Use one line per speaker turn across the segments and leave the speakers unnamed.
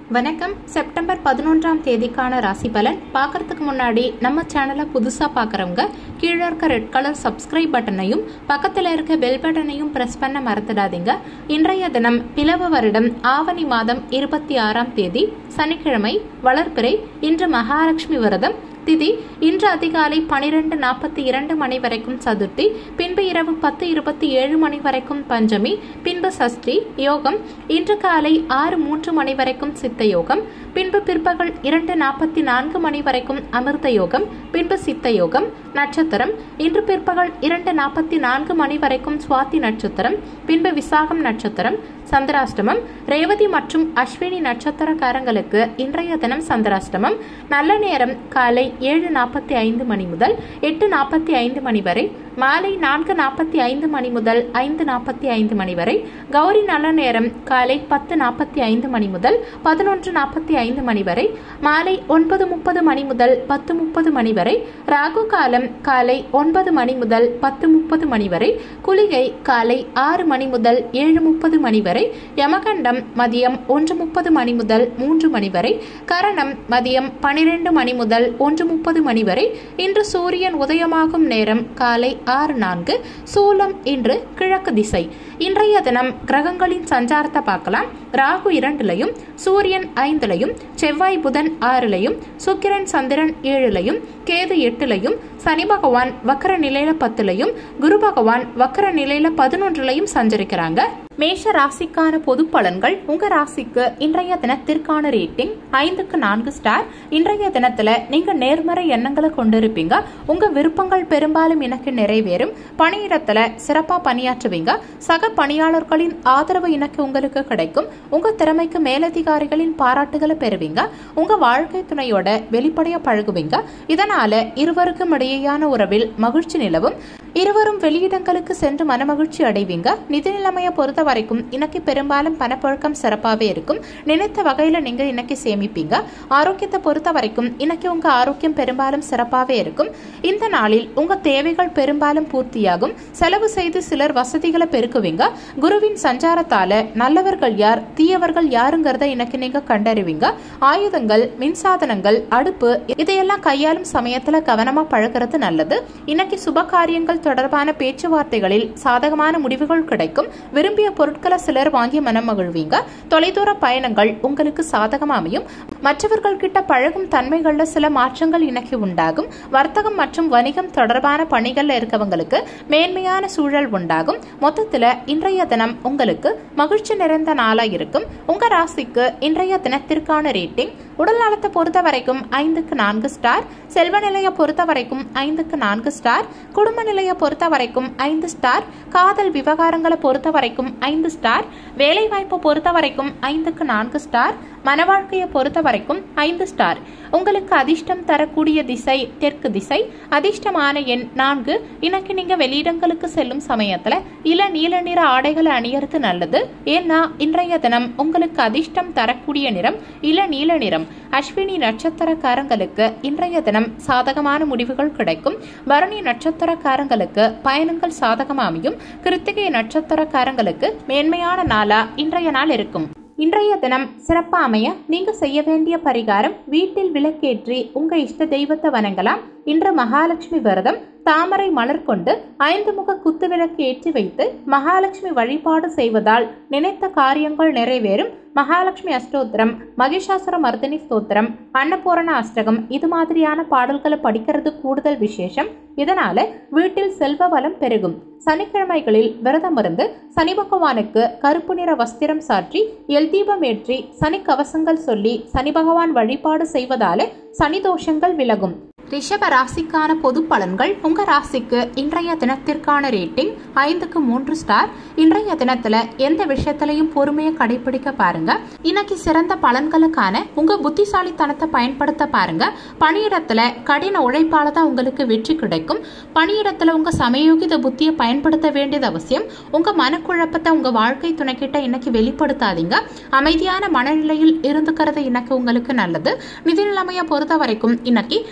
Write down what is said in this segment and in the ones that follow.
வணக்கம் செப்டம்பர் பதினொன்றாம் தேதிக்கான ராசி பலன் பார்க்கறதுக்கு முன்னாடி நம்ம சேனலை புதுசாக பார்க்குறவங்க கீழே இருக்க ரெட் கலர் சப்ஸ்கிரைப் பட்டனையும் பக்கத்தில் இருக்க பெல் பட்டனையும் ப்ரெஸ் பண்ண மறந்துடாதீங்க இன்றைய தினம் பிளவ வருடம் ஆவணி மாதம் இருபத்தி ஆறாம் தேதி சனிக்கிழமை வளர்ப்பிறை இன்று மகாலட்சுமி விரதம் திதி இன்று அதிகாலை பனிரெண்டு நாற்பத்தி இரண்டு மணி வரைக்கும் சதுர்த்தி பின்பு இரவு பத்து இருபத்தி ஏழு மணி வரைக்கும் பஞ்சமி பின்பு சஷ்டி யோகம் இன்று காலை ஆறு மூன்று மணி வரைக்கும் சித்த யோகம் பின்பு பிற்பகல் இரண்டு நாற்பத்தி நான்கு மணி வரைக்கும் அமிர்த யோகம் பின்பு சித்த யோகம் நட்சத்திரம் இன்று பிற்பகல் இரண்டு நாற்பத்தி நான்கு மணி வரைக்கும் சுவாதி நட்சத்திரம் பின்பு விசாகம் நட்சத்திரம் சந்திராஷ்டமம் ரேவதி மற்றும் அஸ்வினி நட்சத்திரக்காரங்களுக்கு இன்றைய தினம் சந்திராஷ்டமம் நல்ல நேரம் காலை ஏழு நாற்பத்தி ஐந்து மணி முதல் எட்டு நாற்பத்தி ஐந்து மணி வரை மாலை நான்கு நாற்பத்தி ஐந்து மணி முதல் ஐந்து நாற்பத்தி ஐந்து மணி வரை கௌரி நல்ல நேரம் காலை பத்து நாற்பத்தி ஐந்து மணி முதல் பதினொன்று நாற்பத்தி ஐந்து மணி வரை மாலை ஒன்பது முப்பது மணி முதல் பத்து முப்பது மணி வரை ராகு காலம் காலை ஒன்பது மணி முதல் பத்து முப்பது மணி வரை குளிகை காலை ஆறு மணி முதல் ஏழு முப்பது மணி வரை யமகண்டம் மதியம் ஒன்று முப்பது மணி முதல் மூன்று மணி வரை கரணம் மதியம் பனிரெண்டு மணி முதல் ஒன்று முப்பது மணி வரை இன்று சூரியன் உதயமாகும் நேரம் காலை ஆறு நான்கு சூலம் இன்று கிழக்கு திசை இன்றைய தினம் கிரகங்களின் சஞ்சாரத்தை பார்க்கலாம் ராகு இரண்டுலையும் சூரியன் ஐந்துலையும் செவ்வாய் புதன் ஆறுலையும் சுக்கிரன் சந்திரன் ஏழுலையும் கேது எட்டுலையும் சனி பகவான் வக்கர நிலையில பத்துலையும் குரு பகவான் வக்கர நிலையில பதினொன்றுலையும் சஞ்சரிக்கிறாங்க மேஷ ராசிக்கான பொது பலன்கள் உங்க ராசிக்கு இன்றைய தினத்திற்கான ரேட்டிங் ஐந்துக்கு நான்கு ஸ்டார் இன்றைய தினத்துல நீங்க நேர்மறை எண்ணங்களை கொண்டிருப்பீங்க உங்க விருப்பங்கள் பெரும்பாலும் எனக்கு நிறைவேறும் பணியிடத்துல சிறப்பா பணியாற்றுவீங்க சக பணியாளர்களின் ஆதரவு எனக்கு உங்களுக்கு கிடைக்கும் உங்க திறமைக்கு மேலதிகாரிகளின் பாராட்டுகளை பெறுவீங்க உங்க வாழ்க்கை துணையோட வெளிப்படையா பழகுவீங்க இதனால இருவருக்கும் இடையேயான உறவில் மகிழ்ச்சி நிலவும் இருவரும் வெளியிடங்களுக்கு சென்று மனமகிழ்ச்சி அடைவீங்க நிதி நிலைமையை பொறுத்த வரைக்கும் இன்னைக்கு பெரும்பாலும் பணப்புழக்கம் சிறப்பாகவே இருக்கும் நினைத்த வகையில நீங்க இன்னைக்கு சேமிப்பீங்க ஆரோக்கியத்தை பொறுத்த வரைக்கும் இன்னைக்கு உங்க ஆரோக்கியம் பெரும்பாலும் சிறப்பாகவே இருக்கும் இந்த நாளில் உங்க தேவைகள் பெரும்பாலும் பூர்த்தியாகும் செலவு செய்து சிலர் வசதிகளை பெருக்குவீங்க குருவின் சஞ்சாரத்தால நல்லவர்கள் யார் தீயவர்கள் யாருங்கிறத இன்னைக்கு நீங்க கண்டறிவீங்க ஆயுதங்கள் மின்சாதனங்கள் அடுப்பு இதையெல்லாம் கையாளும் சமயத்துல கவனமா பழகிறது நல்லது இன்னைக்கு சுப காரியங்கள் தொடர்பான பேச்சுவார்த்தைகளில் சாதகமான முடிவுகள் கிடைக்கும் விரும்பிய பொருட்களை சிலர் வாங்கி மனம் மகிழ்வீங்க தொலைதூர பயணங்கள் உங்களுக்கு சாதகம் அமையும் மற்றவர்கள் கிட்ட பழகும் தன்மைகள்ல சில மாற்றங்கள் இன்னைக்கு உண்டாகும் வர்த்தகம் மற்றும் வணிகம் தொடர்பான பணிகள்ல இருக்கவங்களுக்கு மேன்மையான சூழல் உண்டாகும் மொத்தத்துல இன்றைய தினம் உங்களுக்கு மகிழ்ச்சி நிறைந்த நாளா இருக்கும் உங்க ராசிக்கு இன்றைய தினத்திற்கான ரேட்டிங் உடல் நலத்தை பொறுத்த வரைக்கும் ஐந்துக்கு நான்கு ஸ்டார் செல்வ நிலையை பொறுத்த வரைக்கும் ஐந்துக்கு நான்கு ஸ்டார் குடும்ப நிலையை பொறுத்த வரைக்கும் ஐந்து ஸ்டார் காதல் விவகாரங்களை பொறுத்த வரைக்கும் ஐந்து ஸ்டார் வேலை வாய்ப்பை பொறுத்த வரைக்கும் ஐந்துக்கு நான்கு ஸ்டார் மன வாழ்க்கையை பொறுத்த வரைக்கும் ஐந்து ஸ்டார் உங்களுக்கு அதிர்ஷ்டம் தரக்கூடிய திசை தெற்கு திசை அதிர்ஷ்டமான எண் நான்கு இன்னைக்கு நீங்க வெளியிடங்களுக்கு செல்லும் சமயத்துல இள நீல நிற ஆடைகளை அணியறது நல்லது ஏன்னா இன்றைய தினம் உங்களுக்கு அதிர்ஷ்டம் தரக்கூடிய நிறம் இள நீல நிறம் அஸ்வினி நட்சத்திரக்காரங்களுக்கு இன்றைய தினம் சாதகமான முடிவுகள் கிடைக்கும் பரணி நட்சத்திரக்காரங்களுக்கு பயணங்கள் சாதகம் அமையும் கிருத்திகை நட்சத்திரக்காரங்களுக்கு மேன்மையான நாளா இன்றைய நாள் இருக்கும் இன்றைய தினம் சிறப்பா அமைய நீங்க செய்ய வேண்டிய பரிகாரம் வீட்டில் விளக்கேற்றி உங்க இஷ்ட தெய்வத்தை வணங்கலாம் இன்று மகாலட்சுமி விரதம் தாமரை மலர் கொண்டு ஐந்து முக குத்து விளக்கு ஏற்றி வைத்து மகாலட்சுமி வழிபாடு செய்வதால் நினைத்த காரியங்கள் நிறைவேறும் மகாலட்சுமி அஷ்டோத்திரம் மகிஷாசுர மர்தினி ஸ்தோத்திரம் அன்னபூரண அஷ்டகம் இது மாதிரியான பாடல்களை படிக்கிறது கூடுதல் விசேஷம் இதனால வீட்டில் செல்வ வளம் பெருகும் சனிக்கிழமைகளில் விரதம் இருந்து சனி பகவானுக்கு கருப்பு நிற வஸ்திரம் சாற்றி எல் தீபம் ஏற்றி சனி கவசங்கள் சொல்லி சனி பகவான் வழிபாடு செய்வதால சனி தோஷங்கள் விலகும் ரிஷப ராசிக்கான பொது பலன்கள் உங்க ராசிக்கு இன்றைய தினத்திற்கான ரேட்டிங் ஐந்துக்கு மூன்று ஸ்டார் இன்றைய தினத்துல எந்த விஷயத்திலையும் பொறுமையை கடைபிடிக்க பாருங்க இன்னைக்கு சிறந்த பலன்களுக்கான உங்க புத்திசாலித்தனத்தை பயன்படுத்த பாருங்க பணியிடத்துல கடின உழைப்பால தான் உங்களுக்கு வெற்றி கிடைக்கும் பணியிடத்துல உங்க சமயோகித புத்தியை பயன்படுத்த வேண்டியது அவசியம் உங்க மனக்குழப்பத்தை உங்க வாழ்க்கை துணைக்கிட்ட இன்னைக்கு வெளிப்படுத்தாதீங்க அமைதியான மனநிலையில் இருந்துக்கிறது இன்னைக்கு உங்களுக்கு நல்லது நிதி நிலைமையை பொறுத்த வரைக்கும் இன்னைக்கு நிதி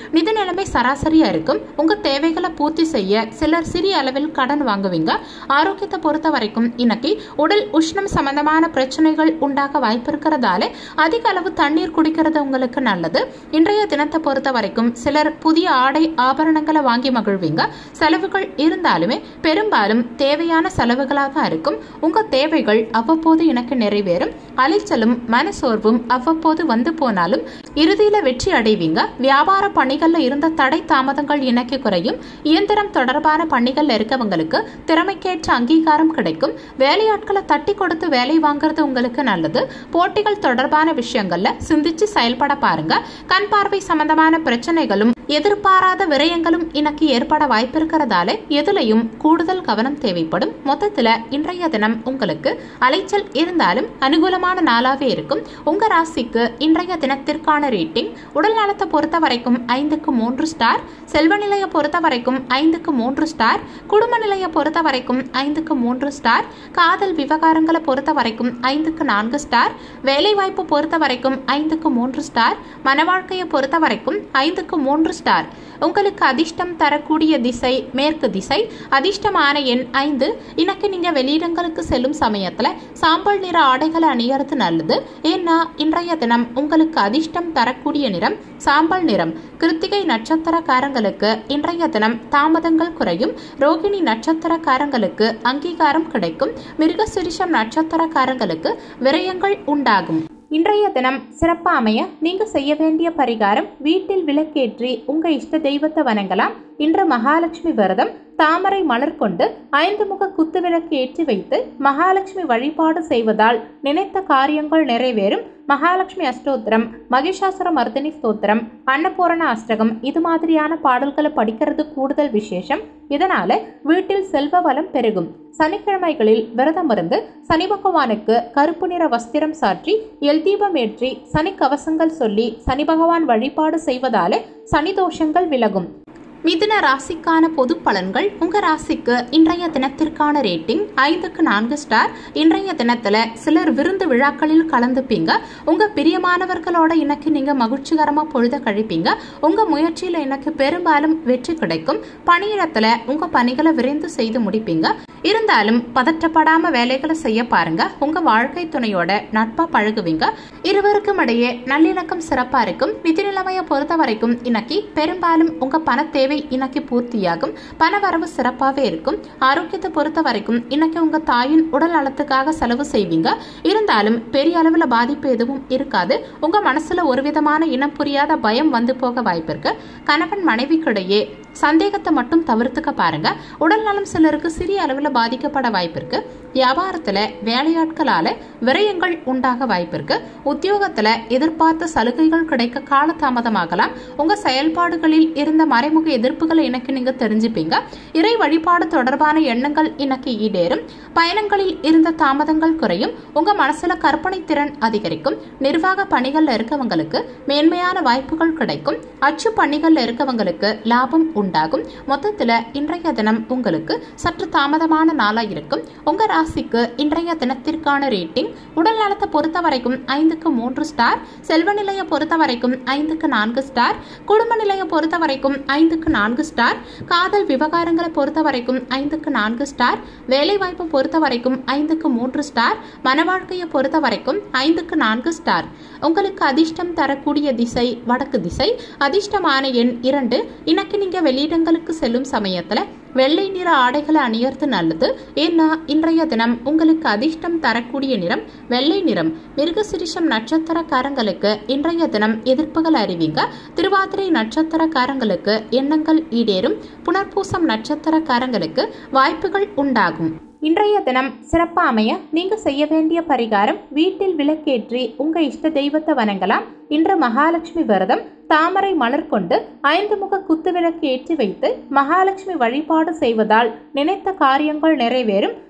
நிலைமை சராசரியா இருக்கும் உங்க தேவைகளை பூர்த்தி செய்ய சிலர் சிறிய அளவில் கடன் வாங்குவீங்க ஆரோக்கியத்தை பொறுத்த வரைக்கும் இன்னைக்கு உடல் உஷ்ணம் சம்பந்தமான பிரச்சனைகள் உண்டாக வாய்ப்பு இருக்கிறதால அதிக அளவு தண்ணீர் குடிக்கிறது உங்களுக்கு நல்லது இன்றைய தினத்தை பொறுத்த வரைக்கும் சிலர் புதிய ஆடை ஆபரணங்களை வாங்கி மகிழ்வீங்க செலவுகள் இருந்தாலுமே பெரும்பாலும் தேவையான செலவுகளாக தான் இருக்கும் உங்க தேவைகள் அவ்வப்போது எனக்கு நிறைவேறும் அலைச்சலும் மனசோர்வும் அவ்வப்போது வந்து போனாலும் இறுதியில வெற்றி அடைவீங்க வியாபார பணிகள்ல இருந்த தடை தாமதங்கள் இணைக்க குறையும் இயந்திரம் தொடர்பான பணிகள்ல இருக்கவங்களுக்கு திறமைக்கேற்ற அங்கீகாரம் கிடைக்கும் வேலையாட்களை தட்டி கொடுத்து வேலை வாங்குறது உங்களுக்கு நல்லது போட்டிகள் தொடர்பான விஷயங்கள்ல சிந்திச்சு செயல்பட பாருங்க கண் பார்வை சம்பந்தமான பிரச்சனைகளும் எதிர்பாராத விரயங்களும் இன்னைக்கு ஏற்பட வாய்ப்பு இருக்கிறதால எதுலையும் கூடுதல் கவனம் தேவைப்படும் மொத்தத்துல இன்றைய தினம் உங்களுக்கு அலைச்சல் இருந்தாலும் அனுகூலமான நாளாவே இருக்கும் உங்க ராசிக்கு இன்றைய தினத்திற்கான ரேட்டிங் உடல் நலத்தை பொறுத்த வரைக்கும் ஐந்துக்கு மூன்று ஸ்டார் செல்வ நிலையை பொறுத்த வரைக்கும் ஐந்துக்கு மூன்று ஸ்டார் குடும்ப நிலையை பொறுத்த வரைக்கும் ஐந்துக்கு மூன்று ஸ்டார் காதல் விவகாரங்களை பொறுத்த வரைக்கும் ஐந்துக்கு நான்கு ஸ்டார் வேலை வாய்ப்பு பொறுத்த வரைக்கும் ஐந்துக்கு மூன்று ஸ்டார் மன வாழ்க்கையை பொறுத்த வரைக்கும் ஐந்துக்கு மூன்று ஸ்டார் உங்களுக்கு அதிர்ஷ்டம் தரக்கூடிய திசை மேற்கு திசை அதிர்ஷ்டமான எண் ஐந்து இன்னைக்கு நீங்க வெளியிடங்களுக்கு செல்லும் சமயத்துல சாம்பல் நிற ஆடைகளை அணியறது நல்லது ஏன்னா இன்றைய தினம் உங்களுக்கு அதிர்ஷ்டம் தரக்கூடிய நிறம் சாம்பல் நிறம் கிருத்திகை நட்சத்திரக்காரங்களுக்கு இன்றைய தினம் தாமதங்கள் குறையும் ரோகிணி நட்சத்திரக்காரங்களுக்கு அங்கீகாரம் கிடைக்கும் மிருகசிரிஷம் நட்சத்திரக்காரங்களுக்கு விரயங்கள் உண்டாகும் இன்றைய தினம் சிறப்பா அமைய நீங்க செய்ய வேண்டிய பரிகாரம் வீட்டில் விளக்கேற்றி உங்க இஷ்ட தெய்வத்தை வணங்கலாம் இன்று மகாலட்சுமி விரதம் தாமரை மலர் கொண்டு ஐந்து முக குத்து விளக்கு ஏற்றி வைத்து மகாலட்சுமி வழிபாடு செய்வதால் நினைத்த காரியங்கள் நிறைவேறும் மகாலட்சுமி அஷ்டோத்திரம் மகிஷாசுர மர்தினி ஸ்தோத்திரம் அன்னபூரண அஷ்டகம் இது மாதிரியான பாடல்களை படிக்கிறது கூடுதல் விசேஷம் இதனால வீட்டில் செல்வ வளம் பெருகும் சனிக்கிழமைகளில் விரதம் இருந்து சனி பகவானுக்கு கருப்பு நிற வஸ்திரம் சாற்றி எல் தீபம் ஏற்றி சனி கவசங்கள் சொல்லி சனி பகவான் வழிபாடு செய்வதாலே சனி தோஷங்கள் விலகும் மிதுன ராசிக்கான பொது பலன்கள் உங்க ராசிக்கு இன்றைய தினத்திற்கான ரேட்டிங் ஐந்துக்கு நான்கு ஸ்டார் இன்றைய தினத்துல சிலர் விருந்து விழாக்களில் கலந்துப்பீங்க உங்க பிரியமானவர்களோட இன்னைக்கு நீங்க மகிழ்ச்சிகரமா பொழுத கழிப்பீங்க உங்க முயற்சியில எனக்கு பெரும்பாலும் வெற்றி கிடைக்கும் பணியிடத்துல உங்க பணிகளை விரைந்து செய்து முடிப்பீங்க இருந்தாலும் பதற்றப்படாம வேலைகளை செய்ய பாருங்க உங்க வாழ்க்கை துணையோட நட்பா பழகுவீங்க இருவருக்கும் இடையே நல்லிணக்கம் சிறப்பா இருக்கும் நிதி நிலைமையை பொறுத்த வரைக்கும் இன்னைக்கு பெரும்பாலும் உங்க பண தேவை இன்னைக்கு பூர்த்தியாகும் பண வரவு சிறப்பாவே இருக்கும் ஆரோக்கியத்தை பொறுத்த வரைக்கும் இன்னைக்கு உங்க தாயின் உடல் நலத்துக்காக செலவு செய்வீங்க இருந்தாலும் பெரிய அளவுல பாதிப்பு எதுவும் இருக்காது உங்க மனசுல ஒரு விதமான இனம் புரியாத பயம் வந்து போக வாய்ப்பு இருக்கு கணவன் மனைவிக்கிடையே சந்தேகத்தை மட்டும் தவிர்த்துக்க பாருங்க உடல் நலம் சிலருக்கு சிறிய அளவில் பாதிக்கப்பட வாய்ப்பு இருக்கு வியாபாரத்துல வேலையாட்களால விரயங்கள் உண்டாக வாய்ப்பு இருக்கு உத்தியோகத்துல எதிர்பார்த்த சலுகைகள் கிடைக்க காலதாமதமாகலாம் உங்க செயல்பாடுகளில் இருந்த மறைமுக எதிர்ப்புகளை இன்னைக்கு நீங்க தெரிஞ்சுப்பீங்க இறை வழிபாடு தொடர்பான எண்ணங்கள் இன்னைக்கு ஈடேறும் பயணங்களில் இருந்த தாமதங்கள் குறையும் உங்க மனசுல கற்பனை திறன் அதிகரிக்கும் நிர்வாக பணிகள்ல இருக்கவங்களுக்கு மேன்மையான வாய்ப்புகள் கிடைக்கும் அச்சு பணிகள்ல இருக்கவங்களுக்கு லாபம் உண்டாகும் மொத்தத்துல இன்றைய தினம் உங்களுக்கு சற்று தாமதமான நாளா இருக்கும் உங்க ராசிக்கு இன்றைய தினத்திற்கான ரேட்டிங் உடல் நலத்தை பொறுத்த வரைக்கும் ஐந்துக்கு மூன்று ஸ்டார் செல்வ நிலையை பொறுத்த வரைக்கும் ஐந்துக்கு நான்கு ஸ்டார் குடும்ப நிலையை பொறுத்த வரைக்கும் ஐந்துக்கு நான்கு ஸ்டார் காதல் விவகாரங்களை பொறுத்த வரைக்கும் ஐந்துக்கு நான்கு ஸ்டார் வேலை வாய்ப்பை பொறுத்த வரைக்கும் ஐந்துக்கு மூன்று ஸ்டார் மன வாழ்க்கையை பொறுத்த வரைக்கும் ஐந்துக்கு நான்கு ஸ்டார் உங்களுக்கு அதிர்ஷ்டம் தரக்கூடிய திசை வடக்கு திசை அதிர்ஷ்டமான எண் இரண்டு இன்னைக்கு நீங்க வெளியிடங்களுக்கு செல்லும் சமயத்துல வெள்ளை நிற ஆடைகளை அணியறது நல்லது ஏன்னா இன்றைய தினம் உங்களுக்கு அதிர்ஷ்டம் தரக்கூடிய நிறம் வெள்ளை நிறம் மிருகசிரிஷம் நட்சத்திரக்காரங்களுக்கு இன்றைய தினம் எதிர்ப்புகள் அறிவிங்க திருவாதிரை நட்சத்திரக்காரங்களுக்கு எண்ணங்கள் ஈடேறும் புனர்பூசம் நட்சத்திரக்காரங்களுக்கு வாய்ப்புகள் உண்டாகும் இன்றைய தினம் சிறப்பா அமைய நீங்க செய்ய வேண்டிய பரிகாரம் வீட்டில் விளக்கேற்றி உங்க இஷ்ட தெய்வத்தை வணங்கலாம் இன்று மகாலட்சுமி விரதம் தாமரை மலர் கொண்டு ஐந்து முக குத்து விளக்கு ஏற்றி வைத்து மகாலட்சுமி வழிபாடு செய்வதால் நினைத்த காரியங்கள் நிறைவேறும்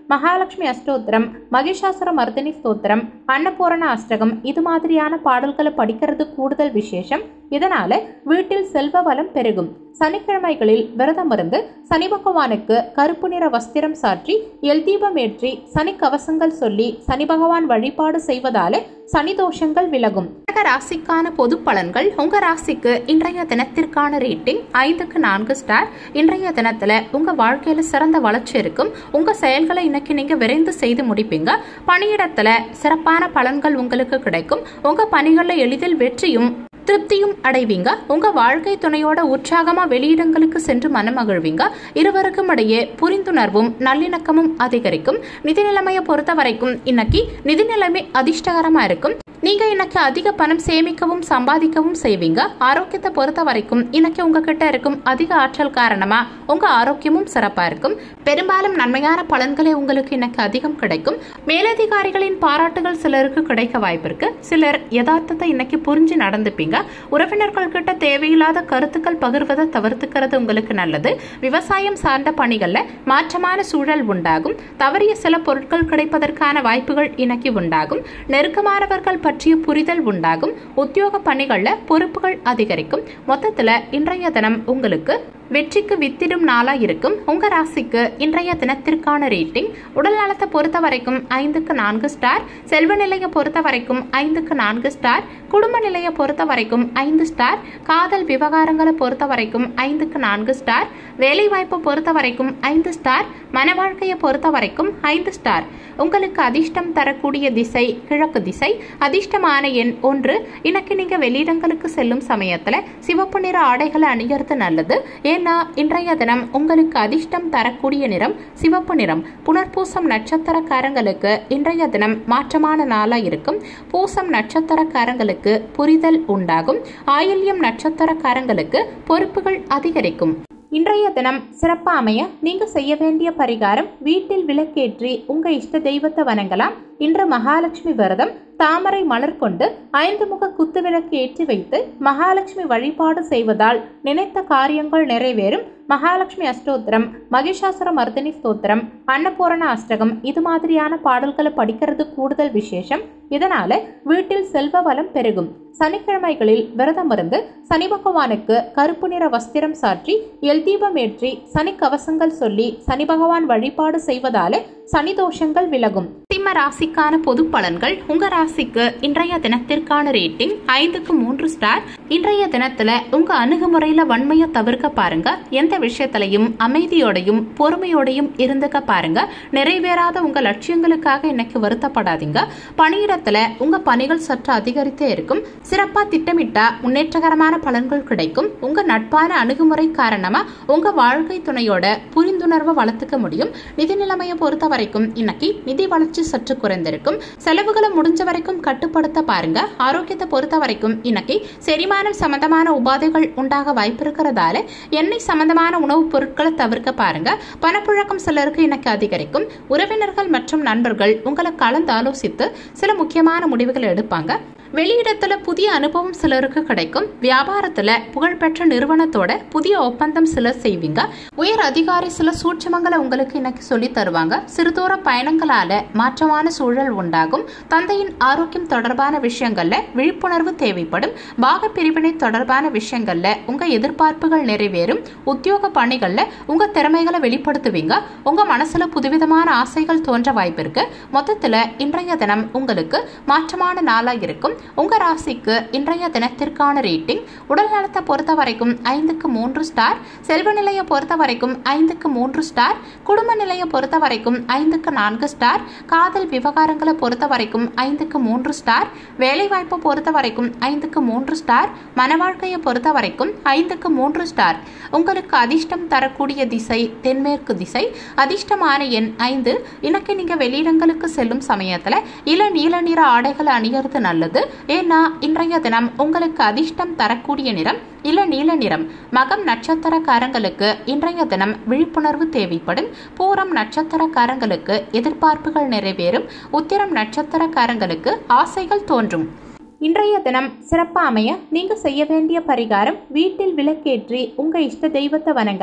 மகாலட்சுமி அஷ்டோத்திரம் மகிஷாசுர மர்தினி ஸ்தோத்திரம் அன்னபூரண அஷ்டகம் இது மாதிரியான பாடல்களை படிக்கிறது கூடுதல் விசேஷம் இதனால வீட்டில் செல்வ வளம் பெருகும் சனிக்கிழமைகளில் விரதம் இருந்து சனி பகவானுக்கு கருப்பு நிற வஸ்திரம் சாற்றி எல் தீபம் ஏற்றி சனி கவசங்கள் சொல்லி சனி பகவான் வழிபாடு செய்வதால சனி தோஷங்கள் விலகும் கடக ராசிக்கான பொது பலன்கள் உங்க ராசிக்கு இன்றைய தினத்திற்கான ரேட்டிங் ஐந்துக்கு நான்கு ஸ்டார் இன்றைய தினத்துல உங்க வாழ்க்கையில சிறந்த வளர்ச்சி இருக்கும் உங்க செயல்களை இன்னைக்கு நீங்க விரைந்து செய்து முடிப்பீங்க பணியிடத்துல சிறப்பான பலன்கள் உங்களுக்கு கிடைக்கும் உங்க பணிகள்ல எளிதில் வெற்றியும் திருப்தியும் அடைவீங்க உங்க வாழ்க்கை துணையோட உற்சாகமா வெளியிடங்களுக்கு சென்று மனமகிழ்வீங்க இருவருக்கும் இடையே புரிந்துணர்வும் நல்லிணக்கமும் அதிகரிக்கும் நிதி நிலைமையை பொறுத்த வரைக்கும் இன்னைக்கு நிதி நிலைமை அதிர்ஷ்டகரமா இருக்கும் நீங்க இன்னைக்கு அதிக பணம் சேமிக்கவும் சம்பாதிக்கவும் செய்வீங்க ஆரோக்கியத்தை பொறுத்த வரைக்கும் இன்னைக்கு உங்ககிட்ட இருக்கும் அதிக ஆற்றல் காரணமா உங்க ஆரோக்கியமும் சிறப்பா இருக்கும் பெரும்பாலும் நன்மையான பலன்களே உங்களுக்கு இன்னைக்கு அதிகம் கிடைக்கும் மேலதிகாரிகளின் பாராட்டுகள் சிலருக்கு கிடைக்க வாய்ப்பு இருக்கு சிலர் யதார்த்தத்தை இன்னைக்கு புரிஞ்சு நடந்துப்பீங்க உறவினர்கள் கிட்ட தேவையில்லாத கருத்துக்கள் பகிர்வதை தவிர்த்துக்கிறது உங்களுக்கு நல்லது விவசாயம் சார்ந்த பணிகள்ல மாற்றமான சூழல் உண்டாகும் தவறிய சில பொருட்கள் கிடைப்பதற்கான வாய்ப்புகள் இன்னைக்கு உண்டாகும் நெருக்கமானவர்கள் பற்றிய புரிதல் உண்டாகும் உத்தியோக பணிகள்ல பொறுப்புகள் அதிகரிக்கும் மொத்தத்துல இன்றைய தினம் உங்களுக்கு வெற்றிக்கு வித்திடும் நாளா இருக்கும் உங்க ராசிக்கு இன்றைய தினத்திற்கான ரேட்டிங் உடல் நலத்தை பொறுத்த வரைக்கும் ஐந்துக்கு நான்கு ஸ்டார் செல்வ நிலையை பொறுத்த வரைக்கும் ஐந்துக்கு நான்கு ஸ்டார் குடும்ப நிலையை பொறுத்த வரைக்கும் ஐந்து ஸ்டார் காதல் விவகாரங்களை பொறுத்த வரைக்கும் ஐந்துக்கு நான்கு ஸ்டார் வேலை வாய்ப்பை பொறுத்த வரைக்கும் ஐந்து ஸ்டார் மன வாழ்க்கையை பொறுத்த வரைக்கும் ஐந்து ஸ்டார் உங்களுக்கு அதிர்ஷ்டம் தரக்கூடிய திசை கிழக்கு திசை அதிர்ஷ்டமான எண் ஒன்று இன்னைக்கு நீங்க வெளியிடங்களுக்கு செல்லும் சமயத்துல சிவப்பு நிற ஆடைகளை அணியறது நல்லது ஏன்னா இன்றைய தினம் உங்களுக்கு அதிர்ஷ்டம் தரக்கூடிய நிறம் சிவப்பு நிறம் புனர்பூசம் நட்சத்திரக்காரங்களுக்கு இன்றைய தினம் மாற்றமான நாளா இருக்கும் பூசம் நட்சத்திரக்காரங்களுக்கு புரிதல் உண்டாகும் ஆயில்யம் நட்சத்திரக்காரங்களுக்கு பொறுப்புகள் அதிகரிக்கும் இன்றைய தினம் சிறப்பா அமைய நீங்க செய்ய வேண்டிய பரிகாரம் வீட்டில் விளக்கேற்றி உங்க இஷ்ட தெய்வத்தை வணங்கலாம் இன்று மகாலட்சுமி விரதம் தாமரை மலர் கொண்டு ஐந்து முக குத்து விளக்கு ஏற்றி வைத்து மகாலட்சுமி வழிபாடு செய்வதால் நினைத்த காரியங்கள் நிறைவேறும் மகாலட்சுமி அஷ்டோத்திரம் மகிஷாசுர மர்தினி ஸ்தோத்திரம் அன்னபூரண அஷ்டகம் இது மாதிரியான பாடல்களை படிக்கிறது கூடுதல் விசேஷம் இதனால வீட்டில் செல்வ வளம் பெருகும் சனிக்கிழமைகளில் விரதம் இருந்து சனி பகவானுக்கு கருப்பு நிற வஸ்திரம் சாற்றி எல் தீபம் ஏற்றி சனி கவசங்கள் சொல்லி சனி பகவான் வழிபாடு செய்வதால சனி தோஷங்கள் விலகும் சிம்ம ராசிக்கான பொது பலன்கள் உங்க ராசிக்கு இன்றைய தினத்திற்கான ரேட்டிங் ஐந்துக்கு மூன்று ஸ்டார் இன்றைய தினத்துல உங்க அணுகுமுறையில வன்மையை தவிர்க்க பாருங்க எந்த விஷயத்திலையும் அமைதியோடையும் பொறுமையோடையும் இருந்துக்க பாருங்க நிறைவேறாத உங்க லட்சியங்களுக்காக இன்னைக்கு வருத்தப்படாதீங்க பணியிடத்துல உங்க பணிகள் சற்று அதிகரித்தே இருக்கும் சிறப்பா திட்டமிட்டா முன்னேற்றகரமான பலன்கள் கிடைக்கும் உங்க நட்பான அணுகுமுறை காரணமா உங்க வாழ்க்கை துணையோட புரிந்துணர்வை வளர்த்துக்க முடியும் நிதி நிலைமையை பொறுத்த வரைக்கும் இன்னைக்கு நிதி வளர்ச்சி சற்று குறைந்திருக்கும் செலவுகளை முடிஞ்ச வரைக்கும் கட்டுப்படுத்த பாருங்க ஆரோக்கியத்தை பொறுத்த வரைக்கும் இன்னைக்கு செரிமானம் சம்பந்தமான உபாதைகள் உண்டாக வாய்ப்பு இருக்கிறதால எண்ணெய் சம்பந்தமான உணவுப் பொருட்களை தவிர்க்க பாருங்க பணப்புழக்கம் சிலருக்கு இன்னைக்கு அதிகரிக்கும் உறவினர்கள் மற்றும் நண்பர்கள் உங்களை கலந்து ஆலோசித்து சில முக்கியமான முடிவுகளை எடுப்பாங்க வெளியிடத்துல புதிய அனுபவம் சிலருக்கு கிடைக்கும் வியாபாரத்துல புகழ்பெற்ற நிறுவனத்தோட புதிய ஒப்பந்தம் சிலர் செய்வீங்க உயர் அதிகாரி சில சூட்சமங்களை உங்களுக்கு இன்னைக்கு சொல்லி தருவாங்க சிறுதூர பயணங்களால மாற்றமான சூழல் உண்டாகும் தந்தையின் ஆரோக்கியம் தொடர்பான விஷயங்கள்ல விழிப்புணர்வு தேவைப்படும் பாக பிரிவினை தொடர்பான விஷயங்கள்ல உங்க எதிர்பார்ப்புகள் நிறைவேறும் உத்தியோக பணிகள்ல உங்க திறமைகளை வெளிப்படுத்துவீங்க உங்க மனசுல புதுவிதமான ஆசைகள் தோன்ற வாய்ப்பு இருக்கு மொத்தத்துல இன்றைய தினம் உங்களுக்கு மாற்றமான நாளா இருக்கும் உங்க ராசிக்கு இன்றைய தினத்திற்கான ரேட்டிங் உடல் நலத்தை பொறுத்த வரைக்கும் ஐந்துக்கு மூன்று ஸ்டார் செல்வ நிலையை பொறுத்த வரைக்கும் ஐந்துக்கு மூன்று ஸ்டார் குடும்ப நிலையை பொறுத்த வரைக்கும் ஐந்துக்கு நான்கு ஸ்டார் காதல் விவகாரங்களை பொறுத்த வரைக்கும் ஐந்துக்கு மூன்று ஸ்டார் வேலை வாய்ப்பை பொறுத்த வரைக்கும் ஐந்துக்கு மூன்று ஸ்டார் மன வாழ்க்கையை பொறுத்த வரைக்கும் ஐந்துக்கு மூன்று ஸ்டார் உங்களுக்கு அதிர்ஷ்டம் தரக்கூடிய திசை தென்மேற்கு திசை அதிர்ஷ்டமான எண் ஐந்து இன்னைக்கு நீங்க வெளியிடங்களுக்கு செல்லும் சமயத்துல இள நீல நிற ஆடைகளை அணியறது நல்லது ஏன்னா இன்றைய தினம் உங்களுக்கு அதிர்ஷ்டம் தரக்கூடிய நிறம் இள நீல நிறம் மகம் நட்சத்திரக்காரங்களுக்கு இன்றைய தினம் விழிப்புணர்வு தேவைப்படும் பூரம் நட்சத்திரக்காரங்களுக்கு எதிர்பார்ப்புகள் நிறைவேறும் உத்திரம் நட்சத்திரக்காரங்களுக்கு ஆசைகள் தோன்றும் இன்றைய தினம் சிறப்பா அமைய நீங்க செய்ய வேண்டிய பரிகாரம் வீட்டில் விளக்கேற்றி உங்க இஷ்ட தெய்வத்தை வணங்கலாம்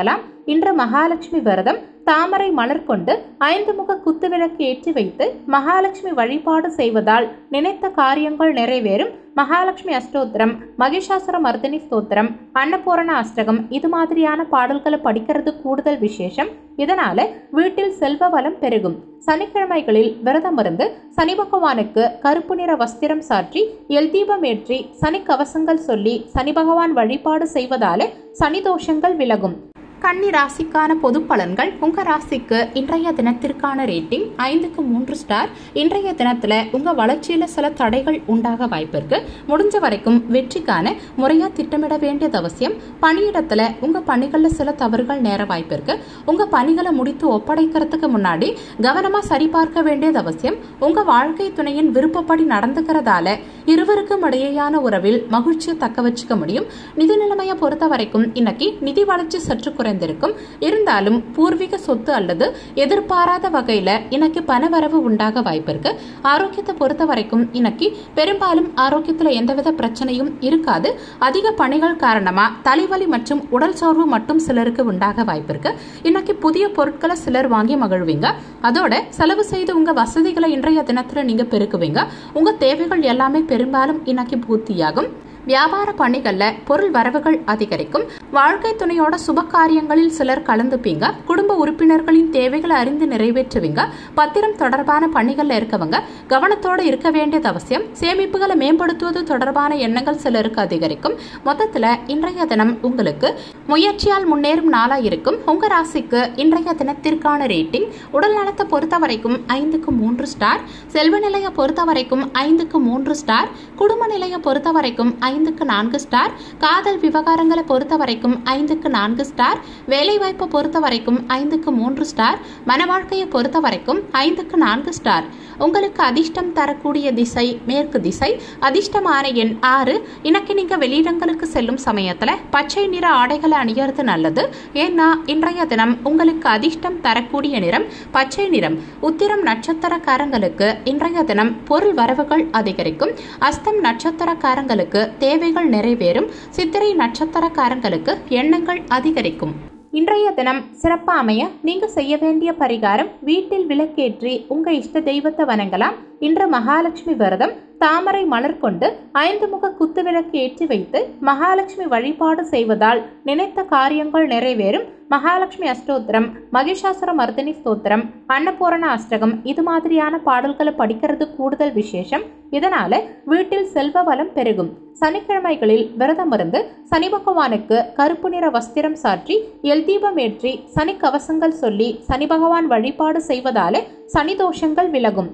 இன்று மகாலட்சுமி விரதம் தாமரை மலர் கொண்டு ஐந்து முக குத்துவிளக்கு ஏற்றி வைத்து மகாலட்சுமி வழிபாடு செய்வதால் நினைத்த காரியங்கள் நிறைவேறும் மகாலட்சுமி அஷ்டோத்திரம் மகிஷாசுர மர்தினி ஸ்தோத்திரம் அன்னபூரண அஷ்டகம் இது மாதிரியான பாடல்களை படிக்கிறது கூடுதல் விசேஷம் இதனால வீட்டில் செல்வ வளம் பெருகும் சனிக்கிழமைகளில் விரதம் இருந்து சனி பகவானுக்கு கருப்பு நிற வஸ்திரம் சாற்றி எல் தீபம் ஏற்றி சனி கவசங்கள் சொல்லி சனி பகவான் வழிபாடு செய்வதாலே சனி தோஷங்கள் விலகும் கன்னி ராசிக்கான பொது பலன்கள் உங்க ராசிக்கு இன்றைய தினத்திற்கான ரேட்டிங் ஐந்துக்கு மூன்று ஸ்டார் இன்றைய தினத்துல உங்க வளர்ச்சியில சில தடைகள் உண்டாக வாய்ப்பு இருக்கு முடிஞ்ச வரைக்கும் வெற்றிக்கான முறையா திட்டமிட வேண்டியது அவசியம் பணியிடத்துல உங்க பணிகள்ல சில தவறுகள் நேர வாய்ப்பு இருக்கு உங்க பணிகளை முடித்து ஒப்படைக்கிறதுக்கு முன்னாடி கவனமா சரிபார்க்க வேண்டியது அவசியம் உங்க வாழ்க்கை துணையின் விருப்பப்படி நடந்துக்கிறதால இருவருக்கும் இடையேயான உறவில் மகிழ்ச்சியை தக்க வச்சுக்க முடியும் நிதி நிலைமையை பொறுத்த வரைக்கும் இன்னைக்கு நிதி வளர்ச்சி சற்று குறைந்திருக்கும் இருந்தாலும் பூர்வீக சொத்து அல்லது எதிர்பாராத வகையில இன்னைக்கு பணவரவு உண்டாக வாய்ப்பு இருக்கு ஆரோக்கியத்தை பொறுத்த வரைக்கும் இன்னைக்கு பெரும்பாலும் ஆரோக்கியத்துல எந்தவித பிரச்சனையும் இருக்காது அதிக பணிகள் காரணமா தலைவலி மற்றும் உடல் சோர்வு மட்டும் சிலருக்கு உண்டாக வாய்ப்பு இருக்கு இன்னைக்கு புதிய பொருட்களை சிலர் வாங்கி மகிழ்வீங்க அதோட செலவு செய்து உங்க வசதிகளை இன்றைய தினத்துல நீங்க பெருக்குவீங்க உங்க தேவைகள் எல்லாமே பெரும்பாலும் இன்னைக்கு பூர்த்தியாகும் வியாபார பணிகள்ல பொருள் வரவுகள் அதிகரிக்கும் வாழ்க்கை துணையோட சுப காரியங்களில் சிலர் கலந்துப்பீங்க குடும்ப உறுப்பினர்களின் தேவைகளை அறிந்து நிறைவேற்றுவீங்க பத்திரம் தொடர்பான பணிகள்ல இருக்கவங்க கவனத்தோட இருக்க வேண்டியது அவசியம் சேமிப்புகளை மேம்படுத்துவது தொடர்பான எண்ணங்கள் சிலருக்கு அதிகரிக்கும் மொத்தத்துல இன்றைய தினம் உங்களுக்கு முயற்சியால் முன்னேறும் நாளா இருக்கும் உங்க ராசிக்கு இன்றைய தினத்திற்கான ரேட்டிங் உடல் நலத்தை பொறுத்த வரைக்கும் ஐந்துக்கு மூன்று ஸ்டார் செல்வ நிலையை பொறுத்த வரைக்கும் ஐந்துக்கு மூன்று ஸ்டார் குடும்ப நிலையை பொறுத்த வரைக்கும் ஐந்துக்கு நான்கு ஸ்டார் காதல் விவகாரங்களை பொறுத்த வரைக்கும் ஐந்துக்கு நான்கு ஸ்டார் வேலை வாய்ப்பை பொறுத்த வரைக்கும் ஐந்துக்கு மூன்று ஸ்டார் மன வாழ்க்கையை பொறுத்த வரைக்கும் ஐந்துக்கு நான்கு ஸ்டார் உங்களுக்கு அதிர்ஷ்டம் தரக்கூடிய திசை மேற்கு திசை அதிர்ஷ்டமான எண் ஆறு இன்னைக்கு நீங்க வெளியிடங்களுக்கு செல்லும் சமயத்துல பச்சை நிற ஆடைகளை அணியறது நல்லது ஏன்னா இன்றைய தினம் உங்களுக்கு அதிர்ஷ்டம் தரக்கூடிய நிறம் பச்சை நிறம் உத்திரம் நட்சத்திரக்காரங்களுக்கு இன்றைய தினம் பொருள் வரவுகள் அதிகரிக்கும் அஸ்தம் நட்சத்திரக்காரங்களுக்கு தேவைகள் நிறைவேறும் சித்திரை நட்சத்திரக்காரங்களுக்கு எண்ணங்கள் அதிகரிக்கும் இன்றைய தினம் சிறப்பா அமைய நீங்க செய்ய வேண்டிய பரிகாரம் வீட்டில் விளக்கேற்றி உங்க இஷ்ட தெய்வத்தை வணங்கலாம் இன்று மகாலட்சுமி விரதம் தாமரை மலர் கொண்டு ஐந்து முக குத்துவிளக்கு ஏற்றி வைத்து மகாலட்சுமி வழிபாடு செய்வதால் நினைத்த காரியங்கள் நிறைவேறும் மகாலட்சுமி அஷ்டோத்திரம் மகிஷாசுர மர்தினி ஸ்தோத்திரம் அன்னபூரண அஷ்டகம் இது மாதிரியான பாடல்களை படிக்கிறது கூடுதல் விசேஷம் இதனால வீட்டில் செல்வ வளம் பெருகும் சனிக்கிழமைகளில் விரதம் இருந்து சனி பகவானுக்கு கருப்பு நிற வஸ்திரம் சாற்றி எல் தீபம் ஏற்றி சனி கவசங்கள் சொல்லி சனி பகவான் வழிபாடு செய்வதால சனி தோஷங்கள் விலகும்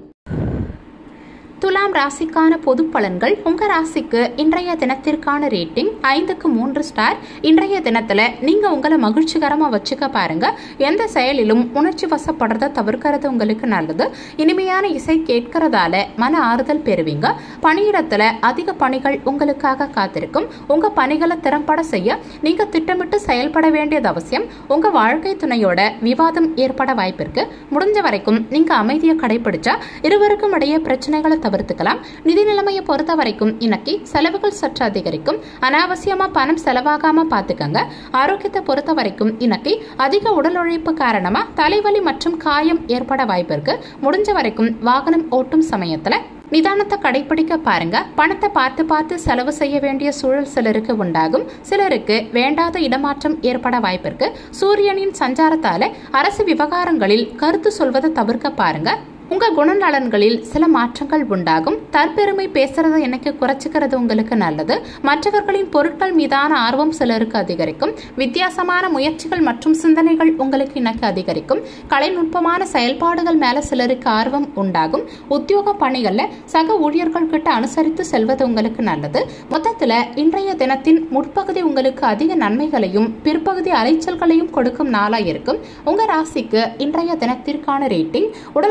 துலாம் ராசிக்கான பொது பலன்கள் உங்க ராசிக்கு இன்றைய தினத்திற்கான ரேட்டிங் ஐந்துக்கு மூன்று ஸ்டார் இன்றைய தினத்துல நீங்க உங்களை மகிழ்ச்சிகரமா வச்சுக்க பாருங்க எந்த செயலிலும் உணர்ச்சி வசப்படுறத தவிர்க்கிறது உங்களுக்கு நல்லது இனிமையான இசை கேட்கறதால மன ஆறுதல் பெறுவீங்க பணியிடத்துல அதிக பணிகள் உங்களுக்காக காத்திருக்கும் உங்க பணிகளை திறம்பட செய்ய நீங்க திட்டமிட்டு செயல்பட வேண்டியது அவசியம் உங்க வாழ்க்கை துணையோட விவாதம் ஏற்பட வாய்ப்பிருக்கு முடிஞ்ச வரைக்கும் நீங்க அமைதியை கடைபிடிச்சா இருவருக்கும் இடையே பிரச்சனைகளை தவிர்த்துக்கலாம் நிதி நிலைமையை பொறுத்த வரைக்கும் இன்னைக்கு செலவுகள் சற்று அதிகரிக்கும் அனாவசியமா பணம் செலவாகாம பாத்துக்கங்க ஆரோக்கியத்தை பொறுத்த வரைக்கும் இன்னைக்கு அதிக உடல் உழைப்பு காரணமா தலைவலி மற்றும் காயம் ஏற்பட வாய்ப்பு இருக்கு முடிஞ்ச வரைக்கும் வாகனம் ஓட்டும் சமயத்துல நிதானத்தை கடைபிடிக்க பாருங்க பணத்தை பார்த்து பார்த்து செலவு செய்ய வேண்டிய சூழல் சிலருக்கு உண்டாகும் சிலருக்கு வேண்டாத இடமாற்றம் ஏற்பட வாய்ப்பிருக்கு சூரியனின் சஞ்சாரத்தால அரசு விவகாரங்களில் கருத்து சொல்வதை தவிர்க்க பாருங்க உங்க குணநலன்களில் சில மாற்றங்கள் உண்டாகும் தற்பெருமை பேசுறத எனக்கு குறைச்சிக்கிறது உங்களுக்கு நல்லது மற்றவர்களின் பொருட்கள் மீதான ஆர்வம் சிலருக்கு அதிகரிக்கும் வித்தியாசமான முயற்சிகள் மற்றும் சிந்தனைகள் உங்களுக்கு இன்னைக்கு அதிகரிக்கும் கலைநுட்பமான செயல்பாடுகள் மேல சிலருக்கு ஆர்வம் உண்டாகும் உத்தியோக பணிகள்ல சக ஊழியர்கள் கிட்ட அனுசரித்து செல்வது உங்களுக்கு நல்லது மொத்தத்துல இன்றைய தினத்தின் முற்பகுதி உங்களுக்கு அதிக நன்மைகளையும் பிற்பகுதி அலைச்சல்களையும் கொடுக்கும் நாளா இருக்கும் உங்க ராசிக்கு இன்றைய தினத்திற்கான ரேட்டிங் உடல் நலத்தை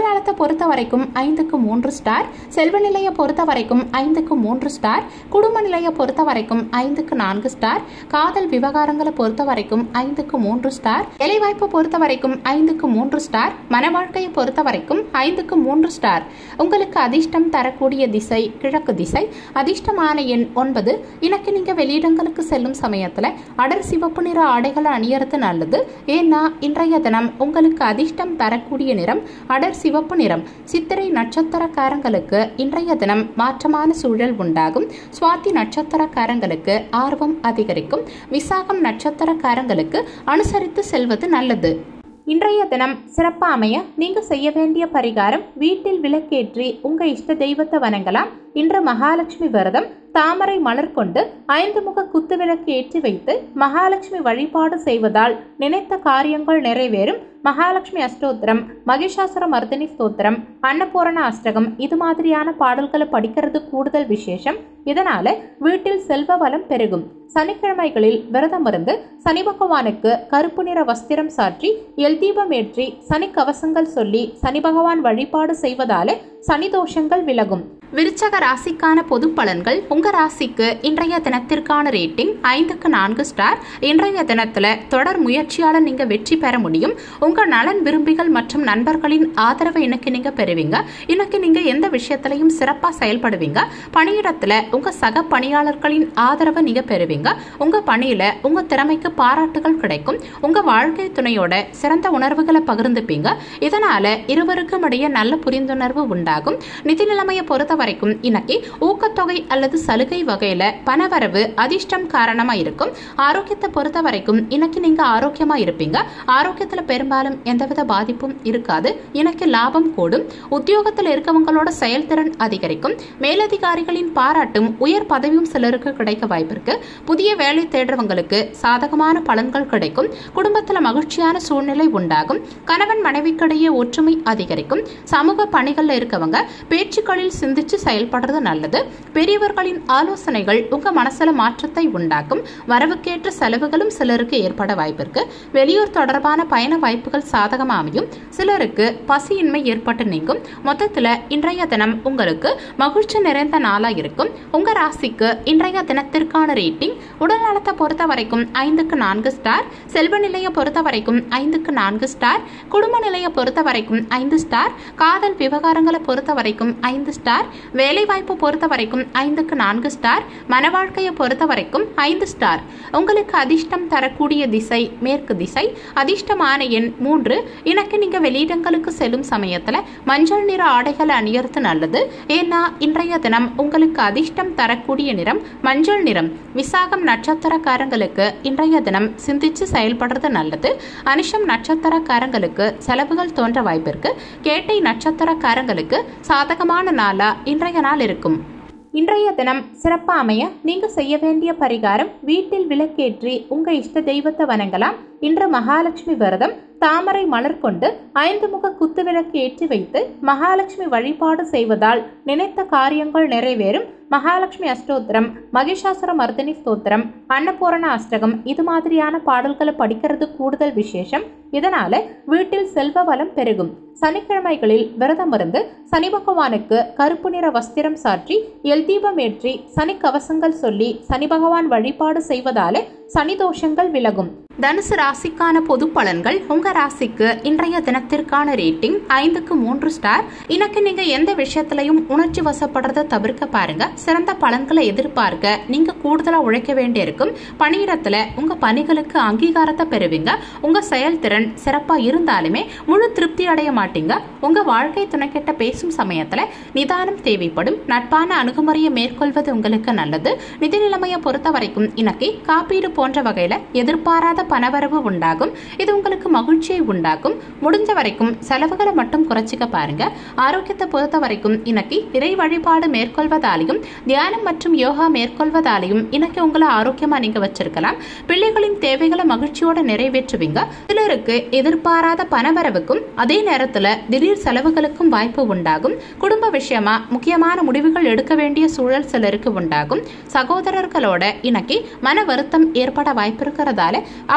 பொறுத்த வரைக்கும் ஐந்துக்கு மூன்று ஸ்டார் செல்வ நிலையை பொறுத்த வரைக்கும் ஐந்துக்கு மூன்று ஸ்டார் குடும்ப நிலையை பொறுத்த வரைக்கும் ஐந்துக்கு நான்கு ஸ்டார் காதல் விவகாரங்களை பொறுத்த வரைக்கும் ஐந்துக்கு மூன்று ஸ்டார் வேலைவாய்ப்பு பொறுத்த வரைக்கும் ஐந்துக்கு மூன்று ஸ்டார் மன வாழ்க்கையை பொறுத்த வரைக்கும் ஐந்துக்கு மூன்று ஸ்டார் உங்களுக்கு அதிர்ஷ்டம் தரக்கூடிய திசை கிழக்கு திசை அதிர்ஷ்டமான எண் ஒன்பது எனக்கு நீங்க வெளியிடங்களுக்கு செல்லும் சமயத்துல அடர் சிவப்பு நிற ஆடைகளை அணியறது நல்லது ஏன்னா இன்றைய தினம் உங்களுக்கு அதிர்ஷ்டம் தரக்கூடிய நிறம் அடர் சிவப்பு நிறம் சித்திரை நட்சத்திரக்காரங்களுக்கு இன்றைய தினம் மாற்றமான சூழல் உண்டாகும் சுவாதி நட்சத்திரக்காரங்களுக்கு ஆர்வம் அதிகரிக்கும் விசாகம் நட்சத்திரக்காரங்களுக்கு அனுசரித்து செல்வது நல்லது இன்றைய தினம் சிறப்பாக அமைய நீங்க செய்ய வேண்டிய பரிகாரம் வீட்டில் விளக்கேற்றி உங்க இஷ்ட தெய்வத்தை வணங்கலாம் இன்று மகாலட்சுமி விரதம் தாமரை மலர் கொண்டு ஐந்து முக குத்து விளக்கு ஏற்றி வைத்து மகாலட்சுமி வழிபாடு செய்வதால் நினைத்த காரியங்கள் நிறைவேறும் மகாலட்சுமி அஷ்டோத்திரம் மகிஷாசுர மர்தினி ஸ்தோத்திரம் அன்னபூரண அஷ்டகம் இது மாதிரியான பாடல்களை படிக்கிறது கூடுதல் விசேஷம் இதனால வீட்டில் செல்வ வளம் பெருகும் சனிக்கிழமைகளில் விரதம் இருந்து சனி பகவானுக்கு கருப்பு நிற வஸ்திரம் சாற்றி எல் தீபம் ஏற்றி சனி கவசங்கள் சொல்லி சனி பகவான் வழிபாடு செய்வதால சனி தோஷங்கள் விலகும் விருச்சக ராசிக்கான பொது பலன்கள் உங்க ராசிக்கு இன்றைய தினத்திற்கான ரேட்டிங் ஐந்துக்கு நான்கு ஸ்டார் இன்றைய தினத்துல தொடர் முயற்சியால நீங்க வெற்றி பெற முடியும் உங்க நலன் விரும்பிகள் மற்றும் நண்பர்களின் ஆதரவை இன்னைக்கு நீங்க பெறுவீங்க இன்னைக்கு நீங்க எந்த விஷயத்திலையும் சிறப்பா செயல்படுவீங்க பணியிடத்துல உங்க சக பணியாளர்களின் ஆதரவை நீங்க பெறுவீங்க உங்க பணியில உங்க திறமைக்கு பாராட்டுகள் கிடைக்கும் உங்க வாழ்க்கை துணையோட சிறந்த உணர்வுகளை பகிர்ந்துப்பீங்க இதனால இருவருக்கும் இடையே நல்ல புரிந்துணர்வு உண்டாகும் நிதி நிலைமையை பொறுத்த வரைக்கும் இன்னைக்கு ஊக்கத்தொகை அல்லது சலுகை வகையில பணவரவு அதிர்ஷ்டம் காரணமா இருக்கும் ஆரோக்கியத்தை பொறுத்த வரைக்கும் இன்னைக்கு நீங்க ஆரோக்கியமா இருப்பீங்க ஆரோக்கியத்துல பெரும்பாலும் எந்தவித பாதிப்பும் இருக்காது இன்னைக்கு லாபம் கூடும் உத்தியோகத்தில் இருக்கவங்களோட செயல்திறன் அதிகரிக்கும் மேலதிகாரிகளின் பாராட்டும் உயர் பதவியும் சிலருக்கு கிடைக்க வாய்ப்பிருக்கு புதிய வேலை தேடுறவங்களுக்கு சாதகமான பலன்கள் கிடைக்கும் குடும்பத்துல மகிழ்ச்சியான சூழ்நிலை உண்டாகும் கணவன் மனைவிக்கிடையே ஒற்றுமை அதிகரிக்கும் சமூக பணிகள்ல இருக்கவங்க பேச்சுக்களில் சிந்திச்சு செயல்படுறது நல்லது பெரியவர்களின் ஆலோசனைகள் உங்க மனசுல மாற்றத்தை உண்டாக்கும் வரவுக்கேற்ற செலவுகளும் சிலருக்கு ஏற்பட வாய்ப்பிருக்கு வெளியூர் தொடர்பான பயண வாய்ப்புகள் சாதகமா அமையும் சிலருக்கு பசியின்மை ஏற்பட்டு நீங்கும் மொத்தத்துல இன்றைய தினம் உங்களுக்கு மகிழ்ச்சி நிறைந்த நாளா இருக்கும் உங்க ராசிக்கு இன்றைய தினத்திற்கான ரேட்டிங் உடல் நலத்தை பொறுத்த வரைக்கும் ஐந்துக்கு நான்கு ஸ்டார் செல்வ நிலையை பொறுத்த வரைக்கும் ஐந்துக்கு நான்கு ஸ்டார் குடும்ப நிலையை பொறுத்த வரைக்கும் ஐந்து ஸ்டார் காதல் விவகாரங்களை பொறுத்த வரைக்கும் ஐந்து ஸ்டார் வேலைவாய்ப்பு பொறுத்த வரைக்கும் ஐந்துக்கு நான்கு ஸ்டார் மன வாழ்க்கையை பொறுத்த வரைக்கும் ஐந்து ஸ்டார் உங்களுக்கு அதிர்ஷ்டம் தரக்கூடிய திசை மேற்கு திசை அதிர்ஷ்டமான எண் மூன்று எனக்கு நீங்க வெளியிடங்களுக்கு செல்லும் சமயத்துல மஞ்சள் நிற ஆடைகளை அணியறது நல்லது ஏன்னா இன்றைய தினம் உங்களுக்கு அதிர்ஷ்டம் தரக்கூடிய நிறம் மஞ்சள் நிறம் விசாகம் நட்சத்திரக்காரங்களுக்கு இன்றைய தினம் சிந்திச்சு செயல்படுறது நல்லது அனிஷம் நட்சத்திரக்காரங்களுக்கு செலவுகள் தோன்ற வாய்ப்பிருக்கு கேட்டை நட்சத்திரக்காரங்களுக்கு சாதகமான நாளா இன்றைய நாள் இருக்கும் இன்றைய தினம் சிறப்பா அமைய நீங்க செய்ய வேண்டிய பரிகாரம் வீட்டில் விளக்கேற்றி உங்க இஷ்ட தெய்வத்தை வணங்கலாம் இன்று மகாலட்சுமி விரதம் தாமரை மலர் கொண்டு ஐந்து முக குத்து விளக்கு ஏற்றி வைத்து மகாலட்சுமி வழிபாடு செய்வதால் நினைத்த காரியங்கள் நிறைவேறும் மகாலட்சுமி அஷ்டோத்திரம் மகிஷாசுர மர்தினி ஸ்தோத்திரம் அன்னபூரண அஷ்டகம் இது மாதிரியான பாடல்களை படிக்கிறது கூடுதல் விசேஷம் இதனால வீட்டில் செல்வ வளம் பெருகும் சனிக்கிழமைகளில் விரதம் இருந்து சனி பகவானுக்கு கருப்பு நிற வஸ்திரம் சாற்றி எல் தீபம் ஏற்றி சனி கவசங்கள் சொல்லி சனி பகவான் வழிபாடு செய்வதால சனி தோஷங்கள் விலகும் தனுசு ராசிக்கான பொது பலன்கள் உங்க ராசிக்கு இன்றைய தினத்திற்கான ரேட்டிங் ஐந்துக்கு மூன்று ஸ்டார் இன்னைக்கு நீங்க எந்த விஷயத்திலையும் உணர்ச்சி வசப்படுறத தவிர்க்க பாருங்க சிறந்த பலன்களை எதிர்பார்க்க நீங்க கூடுதலா உழைக்க வேண்டியிருக்கும் பணியிடத்துல உங்க பணிகளுக்கு அங்கீகாரத்தை பெறுவீங்க உங்க செயல்திறன் சிறப்பா இருந்தாலுமே முழு திருப்தி அடைய மாட்டீங்க உங்க வாழ்க்கை துணைக்கிட்ட பேசும் சமயத்துல நிதானம் தேவைப்படும் நட்பான அணுகுமுறையை மேற்கொள்வது உங்களுக்கு நல்லது நிதி நிலைமையை பொறுத்த வரைக்கும் இன்னைக்கு காப்பீடு போன்ற வகையில எதிர்பாராத பணவரவு உண்டாகும் இது உங்களுக்கு மகிழ்ச்சியை உண்டாக்கும் முடிஞ்ச வரைக்கும் செலவுகளை மட்டும் குறைச்சிக்க பாருங்க ஆரோக்கியத்தை பொறுத்த வரைக்கும் இன்னைக்கு இறை வழிபாடு மேற்கொள்வதாலையும் தியானம் மற்றும் யோகா மேற்கொள்வதாலையும் இன்னைக்கு உங்களை ஆரோக்கியமா நீங்க வச்சிருக்கலாம் பிள்ளைகளின் தேவைகளை மகிழ்ச்சியோட நிறைவேற்றுவீங்க சிலருக்கு எதிர்பாராத பணவரவுக்கும் அதே நேரத்துல திடீர் செலவுகளுக்கும் வாய்ப்பு உண்டாகும் குடும்ப விஷயமா முக்கியமான முடிவுகள் எடுக்க வேண்டிய சூழல் சிலருக்கு உண்டாகும் சகோதரர்களோட இன்னைக்கு மன வருத்தம் ஏற்பட வாய்ப்பு இருக்கிறதால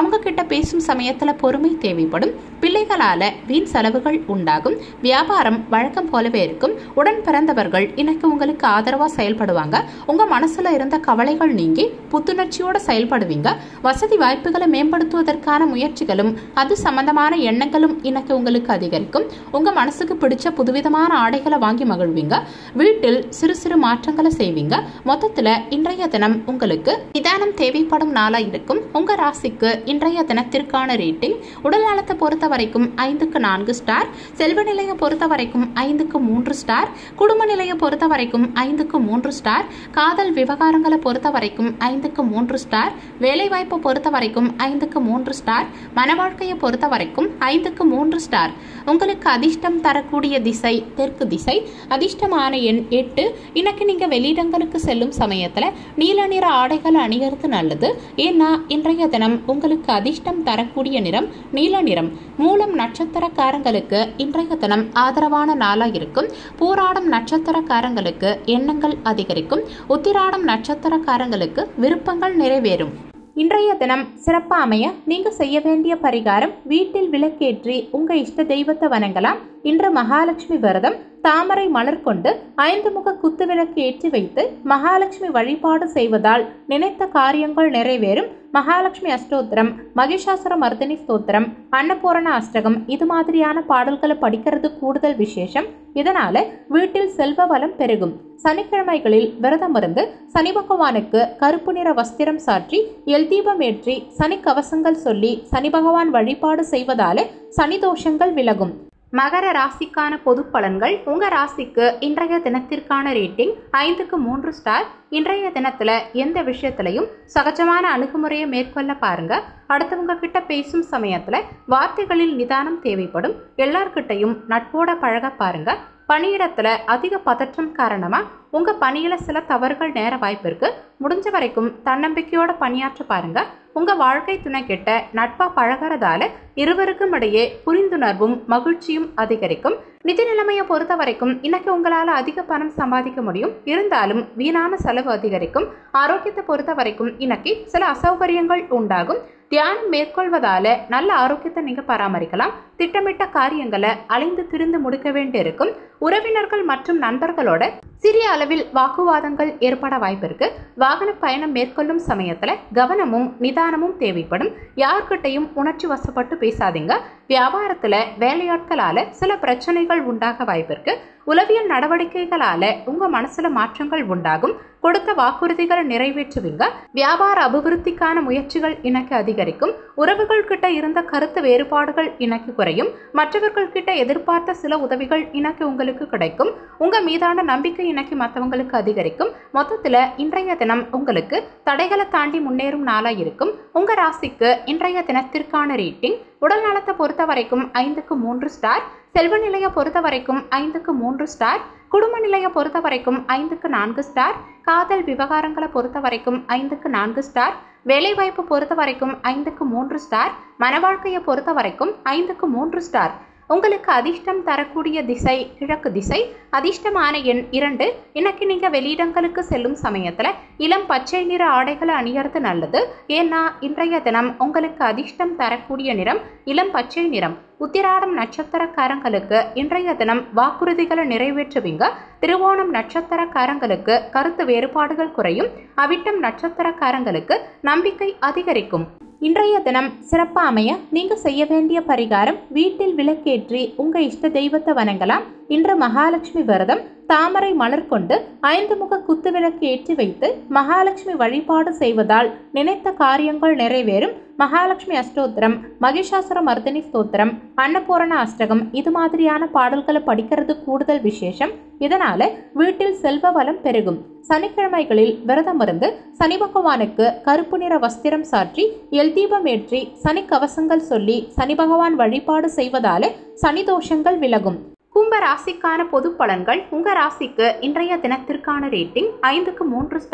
அவங்க கிட்ட பேசும் சமயத்துல பொறுமை தேவைப்படும் பிள்ளைகளால வீண் செலவுகள் உண்டாகும் வியாபாரம் வழக்கம் போலவே இருக்கும் உடன் பிறந்தவர்கள் இன்னைக்கு உங்களுக்கு ஆதரவா செயல்படுவாங்க உங்க மனசுல இருந்த கவலைகள் நீங்கி புத்துணர்ச்சியோட செயல்படுவீங்க வசதி வாய்ப்புகளை மேம்படுத்துவதற்கான முயற்சிகளும் அது சம்பந்தமான எண்ணங்களும் இன்னைக்கு உங்களுக்கு அதிகரிக்கும் உங்க மனசுக்கு பிடிச்ச புதுவிதமான ஆடைகளை வாங்கி மகிழ்வீங்க வீட்டில் சிறு சிறு மாற்றங்களை செய்வீங்க மொத்தத்துல இன்றைய தினம் உங்களுக்கு நிதானம் தேவைப்படும் நாளா இருக்கும் உங்க ராசிக்கு இன்றைய தினத்திற்கான ரேட்டிங் உடல் நலத்தை பொறுத்த வரைக்கும் ஐந்துக்கு நான்கு ஸ்டார் செல்வ நிலையை பொறுத்த வரைக்கும் ஐந்துக்கு மூன்று ஸ்டார் குடும்ப நிலையை பொறுத்த வரைக்கும் ஐந்துக்கு மூன்று ஸ்டார் காதல் விவகாரங்களை பொறுத்த வரைக்கும் ஐந்துக்கு மூன்று ஸ்டார் வேலைவாய்ப்பை பொறுத்த வரைக்கும் ஐந்துக்கு மூன்று ஸ்டார் மன வாழ்க்கையை பொறுத்த வரைக்கும் ஐந்துக்கு மூன்று ஸ்டார் உங்களுக்கு அதிர்ஷ்டம் தரக்கூடிய திசை தெற்கு திசை அதிர்ஷ்டமான எண் எட்டு இன்னைக்கு நீங்க வெளியிடங்களுக்கு செல்லும் சமயத்துல நீல நிற ஆடைகள் அணியறது நல்லது ஏன்னா இன்றைய தினம் உங்களுக்கு அதிர்ஷ்டம் தரக்கூடிய நிறம் நீல நிறம் மூலம் நட்சத்திரக்காரங்களுக்கு இன்றைய தினம் ஆதரவான நாளா இருக்கும் பூராடம் நட்சத்திரக்காரங்களுக்கு எண்ணங்கள் அதிகரிக்கும் உத்திராடம் நட்சத்திரக்காரங்களுக்கு விருப்பங்கள் நிறைவேறும் இன்றைய தினம் சிறப்பா அமைய நீங்க செய்ய வேண்டிய பரிகாரம் வீட்டில் விளக்கேற்றி உங்க இஷ்ட தெய்வத்தை வணங்கலாம் இன்று மகாலட்சுமி விரதம் தாமரை மலர் கொண்டு ஐந்து முக குத்து விளக்கு ஏற்றி வைத்து மகாலட்சுமி வழிபாடு செய்வதால் நினைத்த காரியங்கள் நிறைவேறும் மகாலட்சுமி அஷ்டோத்திரம் மகிஷாசுர மர்தினி ஸ்தோத்திரம் அன்னபூரண அஷ்டகம் இது மாதிரியான பாடல்களை படிக்கிறது கூடுதல் விசேஷம் இதனால வீட்டில் செல்வ வளம் பெருகும் சனிக்கிழமைகளில் விரதம் இருந்து சனி பகவானுக்கு கருப்பு நிற வஸ்திரம் சாற்றி எல் தீபம் ஏற்றி சனி கவசங்கள் சொல்லி சனி பகவான் வழிபாடு செய்வதால சனி தோஷங்கள் விலகும் மகர ராசிக்கான பொது பலன்கள் உங்க ராசிக்கு இன்றைய தினத்திற்கான ரேட்டிங் ஐந்துக்கு மூன்று ஸ்டார் இன்றைய தினத்துல எந்த விஷயத்திலையும் சகஜமான அணுகுமுறையை மேற்கொள்ள பாருங்க அடுத்தவங்க கிட்ட பேசும் சமயத்துல வார்த்தைகளில் நிதானம் தேவைப்படும் எல்லார்கிட்டையும் நட்போட பழக பாருங்க பணியிடத்துல அதிக பதற்றம் காரணமா உங்க பணியில சில தவறுகள் நேர வாய்ப்பு இருக்கு முடிஞ்ச வரைக்கும் தன்னம்பிக்கையோட பணியாற்ற பாருங்க உங்க வாழ்க்கை துணை கிட்ட நட்பா பழகிறதால இருவருக்கும் இடையே புரிந்துணர்வும் மகிழ்ச்சியும் அதிகரிக்கும் நிதி நிலைமையை பொறுத்த வரைக்கும் இன்னைக்கு உங்களால அதிக பணம் சம்பாதிக்க முடியும் இருந்தாலும் வீணான செலவு அதிகரிக்கும் ஆரோக்கியத்தை பொறுத்த வரைக்கும் இன்னைக்கு சில அசௌகரியங்கள் உண்டாகும் தியானம் மேற்கொள்வதால நல்ல ஆரோக்கியத்தை நீங்க பராமரிக்கலாம் திட்டமிட்ட காரியங்களை அலைந்து திரிந்து முடிக்க வேண்டியிருக்கும் உறவினர்கள் மற்றும் நண்பர்களோட சிறிய அளவில் வாக்குவாதங்கள் ஏற்பட வாய்ப்பு இருக்கு வாகன பயணம் மேற்கொள்ளும் சமயத்துல கவனமும் நிதானமும் தேவைப்படும் யார்கிட்டையும் உணர்ச்சி வசப்பட்டு பேசாதீங்க வியாபாரத்துல வேலையாட்களால சில பிரச்சனைகள் உண்டாக வாய்ப்பு இருக்கு உளவியல் நடவடிக்கைகளால உங்க மனசுல மாற்றங்கள் உண்டாகும் கொடுத்த வாக்குறுதிகளை நிறைவேற்றுவீங்க வியாபார அபிவிருத்திக்கான முயற்சிகள் இன்னைக்கு அதிகரிக்கும் உறவுகள் கிட்ட இருந்த கருத்து வேறுபாடுகள் இன்னைக்கு குறையும் மற்றவர்கள் கிட்ட எதிர்பார்த்த சில உதவிகள் இன்னைக்கு உங்களுக்கு கிடைக்கும் உங்க மீதான நம்பிக்கை இன்னைக்கு மற்றவங்களுக்கு அதிகரிக்கும் மொத்தத்துல இன்றைய தினம் உங்களுக்கு தடைகளை தாண்டி முன்னேறும் நாளா இருக்கும் உங்க ராசிக்கு இன்றைய தினத்திற்கான ரேட்டிங் உடல் நலத்தை பொறுத்த வரைக்கும் ஐந்துக்கு மூன்று ஸ்டார் செல்வ நிலையை பொறுத்த வரைக்கும் ஐந்துக்கு மூன்று ஸ்டார் குடும்ப நிலையை பொறுத்த வரைக்கும் ஐந்துக்கு நான்கு ஸ்டார் காதல் விவகாரங்களை பொறுத்த வரைக்கும் ஐந்துக்கு நான்கு ஸ்டார் வேலைவாய்ப்பு பொறுத்த வரைக்கும் ஐந்துக்கு மூன்று ஸ்டார் மன வாழ்க்கையை பொறுத்த வரைக்கும் ஐந்துக்கு மூன்று ஸ்டார் உங்களுக்கு அதிர்ஷ்டம் தரக்கூடிய திசை கிழக்கு திசை அதிர்ஷ்டமான எண் இரண்டு இன்னைக்கு நீங்க வெளியிடங்களுக்கு செல்லும் சமயத்துல இளம் பச்சை நிற ஆடைகளை அணியறது நல்லது ஏன்னா இன்றைய தினம் உங்களுக்கு அதிர்ஷ்டம் தரக்கூடிய நிறம் இளம் பச்சை நிறம் உத்திராடம் நட்சத்திரக்காரங்களுக்கு இன்றைய தினம் வாக்குறுதிகளை நிறைவேற்றுவீங்க திருவோணம் நட்சத்திரக்காரங்களுக்கு கருத்து வேறுபாடுகள் குறையும் அவிட்டம் நட்சத்திரக்காரங்களுக்கு நம்பிக்கை அதிகரிக்கும் இன்றைய தினம் சிறப்பா அமைய நீங்க செய்ய வேண்டிய பரிகாரம் வீட்டில் விளக்கேற்றி உங்க இஷ்ட தெய்வத்தை வணங்கலாம் இன்று மகாலட்சுமி விரதம் தாமரை மலர் கொண்டு ஐந்து முக குத்து விளக்கு ஏற்றி வைத்து மகாலட்சுமி வழிபாடு செய்வதால் நினைத்த காரியங்கள் நிறைவேறும் மகாலட்சுமி அஷ்டோத்திரம் மகிஷாசுர மர்தினி ஸ்தோத்திரம் அன்னபூரண அஷ்டகம் இது மாதிரியான பாடல்களை படிக்கிறது கூடுதல் விசேஷம் இதனால வீட்டில் செல்வ வளம் பெருகும் சனிக்கிழமைகளில் விரதம் இருந்து சனி பகவானுக்கு கருப்பு நிற வஸ்திரம் சாற்றி எல் தீபம் ஏற்றி சனி கவசங்கள் சொல்லி சனி பகவான் வழிபாடு செய்வதால சனி தோஷங்கள் விலகும் கும்ப ராசிக்கான பொது பலன்கள் உங்க ராசிக்கு இன்றைய தினத்திற்கான ரேட்டிங் ஐந்துக்கு மூன்று ஸ்டார்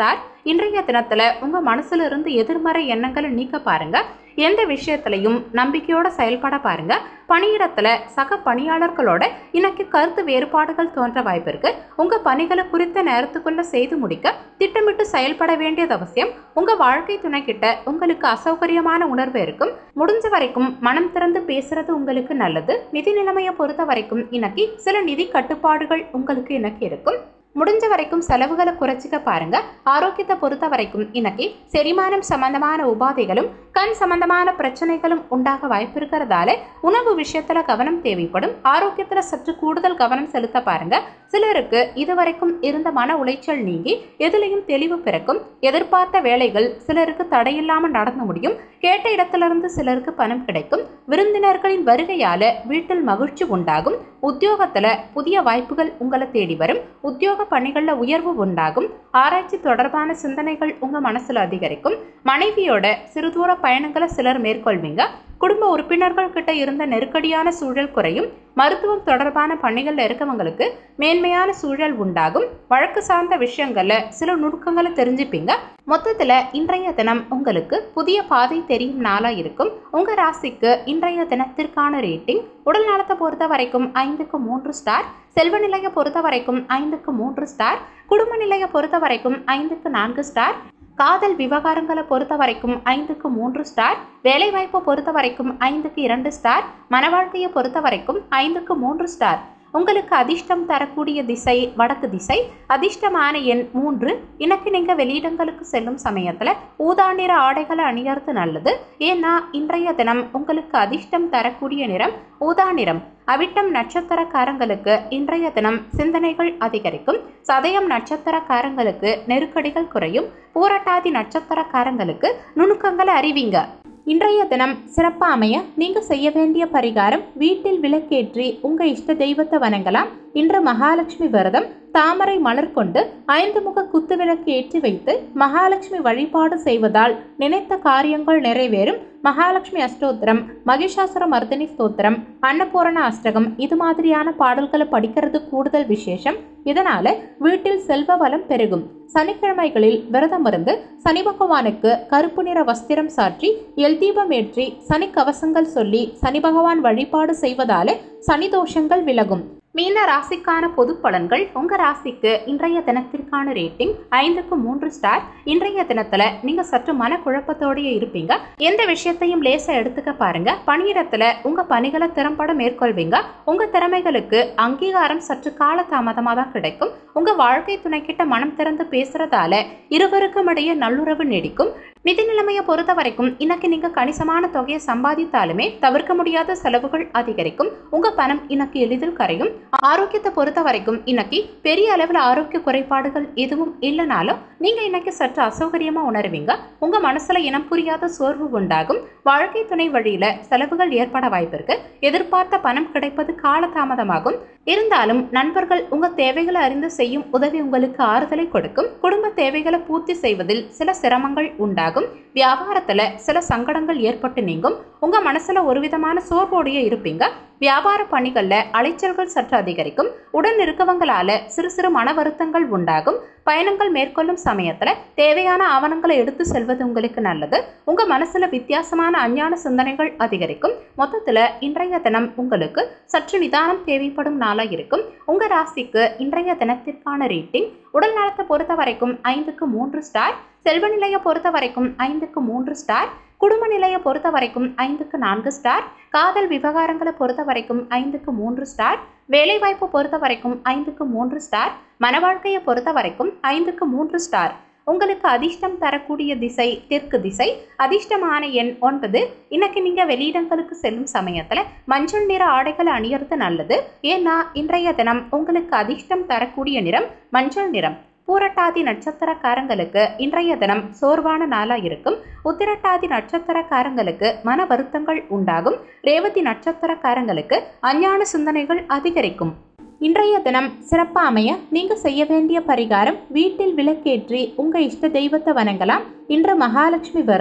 இன்றைய தினத்துல உங்க மனசுல இருந்து எதிர்மறை எண்ணங்களை நீக்க பாருங்க எந்த விஷயத்திலையும் நம்பிக்கையோட செயல்பட பாருங்க பணியிடத்துல சக பணியாளர்களோட இன்னைக்கு கருத்து வேறுபாடுகள் தோன்ற வாய்ப்பு இருக்கு உங்க பணிகளை குறித்த நேரத்துக்குள்ள செய்து முடிக்க திட்டமிட்டு செயல்பட வேண்டியது அவசியம் உங்க வாழ்க்கை துணை கிட்ட உங்களுக்கு அசௌகரியமான உணர்வு இருக்கும் முடிஞ்ச வரைக்கும் மனம் திறந்து பேசுறது உங்களுக்கு நல்லது நிதி நிலைமையை பொறுத்த வரைக்கும் இன்னைக்கு சில நிதி கட்டுப்பாடுகள் உங்களுக்கு இன்னைக்கு இருக்கும் முடிஞ்ச வரைக்கும் செலவுகளை குறைச்சிக்க பாருங்க ஆரோக்கியத்தை பொறுத்த வரைக்கும் இன்னைக்கு செரிமானம் சம்பந்தமான உபாதைகளும் கண் சம்பந்தமான பிரச்சனைகளும் உண்டாக வாய்ப்பு இருக்கிறதால உணவு விஷயத்துல கவனம் தேவைப்படும் ஆரோக்கியத்துல சற்று கூடுதல் கவனம் செலுத்த பாருங்க சிலருக்கு இதுவரைக்கும் இருந்த மன உளைச்சல் நீங்கி எதுலையும் தெளிவு பிறக்கும் எதிர்பார்த்த வேலைகள் சிலருக்கு தடையில்லாம நடந்து முடியும் கேட்ட இடத்திலிருந்து சிலருக்கு பணம் கிடைக்கும் விருந்தினர்களின் வருகையால வீட்டில் மகிழ்ச்சி உண்டாகும் உத்தியோகத்துல புதிய வாய்ப்புகள் உங்களை தேடி வரும் உத்தியோக பணிகள்ல உயர்வு உண்டாகும் ஆராய்ச்சி தொடர்பான சிந்தனைகள் உங்க மனசுல அதிகரிக்கும் மனைவியோட சிறு தூர பயணங்களை சிலர் மேற்கொள்வீங்க குடும்ப உறுப்பினர்கள் கிட்ட இருந்த நெருக்கடியான சூழல் குறையும் மருத்துவம் தொடர்பான பணிகள்ல இருக்கவங்களுக்கு மேன்மையான சூழல் உண்டாகும் வழக்கு சார்ந்த விஷயங்கள்ல சில நுணுக்கங்களை தெரிஞ்சுப்பீங்க மொத்தத்துல இன்றைய தினம் உங்களுக்கு புதிய பாதை தெரியும் நாளா இருக்கும் உங்க ராசிக்கு இன்றைய தினத்திற்கான ரேட்டிங் உடல் நலத்தை பொறுத்த வரைக்கும் ஐந்துக்கு மூன்று ஸ்டார் செல்வ நிலையை பொறுத்த வரைக்கும் ஐந்துக்கு மூன்று ஸ்டார் குடும்ப நிலையை பொறுத்த வரைக்கும் ஐந்துக்கு நான்கு ஸ்டார் காதல் விவகாரங்களை பொறுத்த வரைக்கும் ஐந்துக்கு மூன்று ஸ்டார் வேலைவாய்ப்பை பொறுத்த வரைக்கும் ஐந்துக்கு இரண்டு ஸ்டார் மனவாழ்க்கையை பொறுத்த வரைக்கும் ஐந்துக்கு மூன்று ஸ்டார் உங்களுக்கு அதிர்ஷ்டம் தரக்கூடிய திசை வடக்கு திசை அதிர்ஷ்டமான எண் மூன்று இன்னைக்கு நீங்க வெளியிடங்களுக்கு செல்லும் சமயத்துல ஊதா நிற ஆடைகளை அணியறது நல்லது ஏன்னா இன்றைய தினம் உங்களுக்கு அதிர்ஷ்டம் தரக்கூடிய நிறம் ஊதா நிறம் அவிட்டம் நட்சத்திரக்காரங்களுக்கு இன்றைய தினம் சிந்தனைகள் அதிகரிக்கும் சதயம் நட்சத்திரக்காரங்களுக்கு நெருக்கடிகள் குறையும் பூரட்டாதி நட்சத்திரக்காரங்களுக்கு நுணுக்கங்களை அறிவிங்க இன்றைய தினம் சிறப்பா அமைய நீங்க செய்ய வேண்டிய பரிகாரம் வீட்டில் விளக்கேற்றி உங்க இஷ்ட தெய்வத்தை வணங்கலாம் இன்று மகாலட்சுமி விரதம் தாமரை மலர் கொண்டு ஐந்து முக குத்து விளக்கு ஏற்றி வைத்து மகாலட்சுமி வழிபாடு செய்வதால் நினைத்த காரியங்கள் நிறைவேறும் மகாலட்சுமி அஷ்டோத்திரம் மகிஷாசுர மர்தினி ஸ்தோத்திரம் அன்னபூரண அஷ்டகம் இது மாதிரியான பாடல்களை படிக்கிறது கூடுதல் விசேஷம் இதனால வீட்டில் செல்வ வளம் பெருகும் சனிக்கிழமைகளில் விரதம் இருந்து சனி பகவானுக்கு கருப்பு நிற வஸ்திரம் சாற்றி எல் தீபம் ஏற்றி சனி கவசங்கள் சொல்லி சனி பகவான் வழிபாடு செய்வதால சனி தோஷங்கள் விலகும் மீன ராசிக்கான பொது பலன்கள் உங்க ராசிக்கு இன்றைய தினத்திற்கான ரேட்டிங் ஐந்துக்கு மூன்று ஸ்டார் இன்றைய தினத்துல நீங்க சற்று மன குழப்பத்தோடயே இருப்பீங்க எந்த விஷயத்தையும் லேசா எடுத்துக்க பாருங்க பணியிடத்துல உங்க பணிகளை திறம்பட மேற்கொள்வீங்க உங்க திறமைகளுக்கு அங்கீகாரம் சற்று கால தாமதமா தான் கிடைக்கும் உங்க வாழ்க்கை துணை கிட்ட மனம் திறந்து பேசுறதால இருவருக்கும் இடையே நல்லுறவு நீடிக்கும் நிதி நிலைமையை பொறுத்த வரைக்கும் இன்னைக்கு நீங்க கணிசமான தொகையை சம்பாதித்தாலுமே தவிர்க்க முடியாத செலவுகள் அதிகரிக்கும் உங்க பணம் இன்னைக்கு எளிதில் கரையும் ஆரோக்கியத்தை பொறுத்த வரைக்கும் இன்னைக்கு பெரிய அளவில் ஆரோக்கிய குறைபாடுகள் எதுவும் இல்லைனாலும் நீங்க இன்னைக்கு சற்று அசௌகரியமா உணர்வீங்க உங்க மனசுல இனம் புரியாத சோர்வு உண்டாகும் வாழ்க்கை துணை வழியில செலவுகள் ஏற்பட வாய்ப்பிருக்கு எதிர்பார்த்த பணம் கிடைப்பது காலதாமதமாகும் இருந்தாலும் நண்பர்கள் உங்க தேவைகளை அறிந்து செய்யும் உதவி உங்களுக்கு ஆறுதலை கொடுக்கும் குடும்ப தேவைகளை பூர்த்தி செய்வதில் சில சிரமங்கள் உண்டாகும் வியாபாரத்துல சில சங்கடங்கள் ஏற்பட்டு நீங்கும் உங்க மனசுல ஒரு விதமான சோர்வோடையே இருப்பீங்க வியாபார பணிகள்ல அலைச்சல்கள் சற்று அதிகரிக்கும் உடன் இருக்கவங்களால சிறு சிறு மன வருத்தங்கள் உண்டாகும் பயணங்கள் மேற்கொள்ளும் சமயத்துல தேவையான ஆவணங்களை எடுத்து செல்வது உங்களுக்கு நல்லது உங்க மனசுல வித்தியாசமான அஞ்ஞான சிந்தனைகள் அதிகரிக்கும் மொத்தத்துல இன்றைய தினம் உங்களுக்கு சற்று நிதானம் தேவைப்படும் நாளா இருக்கும் உங்க ராசிக்கு இன்றைய தினத்திற்கான ரேட்டிங் உடல் நலத்தை பொறுத்த வரைக்கும் ஐந்துக்கு மூன்று ஸ்டார் செல்வ நிலையை பொறுத்த வரைக்கும் ஐந்துக்கு மூன்று ஸ்டார் குடும்ப நிலையை பொறுத்த வரைக்கும் ஐந்துக்கு நான்கு ஸ்டார் காதல் விவகாரங்களை பொறுத்த வரைக்கும் ஐந்துக்கு மூன்று ஸ்டார் வேலைவாய்ப்பு பொறுத்த வரைக்கும் ஐந்துக்கு மூன்று ஸ்டார் மனவாழ்க்கையை பொறுத்த வரைக்கும் ஐந்துக்கு மூன்று ஸ்டார் உங்களுக்கு அதிர்ஷ்டம் தரக்கூடிய திசை தெற்கு திசை அதிர்ஷ்டமான எண் ஒன்பது இன்னைக்கு நீங்க வெளியிடங்களுக்கு செல்லும் சமயத்துல மஞ்சள் நிற ஆடைகளை அணியறது நல்லது ஏன்னா இன்றைய தினம் உங்களுக்கு அதிர்ஷ்டம் தரக்கூடிய நிறம் மஞ்சள் நிறம் பூரட்டாதி நட்சத்திரக்காரங்களுக்கு இன்றைய தினம் சோர்வான நாளா இருக்கும் உத்திரட்டாதி நட்சத்திரக்காரங்களுக்கு மன வருத்தங்கள் உண்டாகும் ரேவதி நட்சத்திரக்காரங்களுக்கு அஞ்ஞான சிந்தனைகள் அதிகரிக்கும் இன்றைய தினம் சிறப்பா அமைய நீங்க செய்ய வேண்டிய பரிகாரம் வீட்டில் விளக்கேற்றி உங்க இஷ்ட தெய்வத்தை வணங்கலாம் இன்று மகாலட்சுமி விரதம்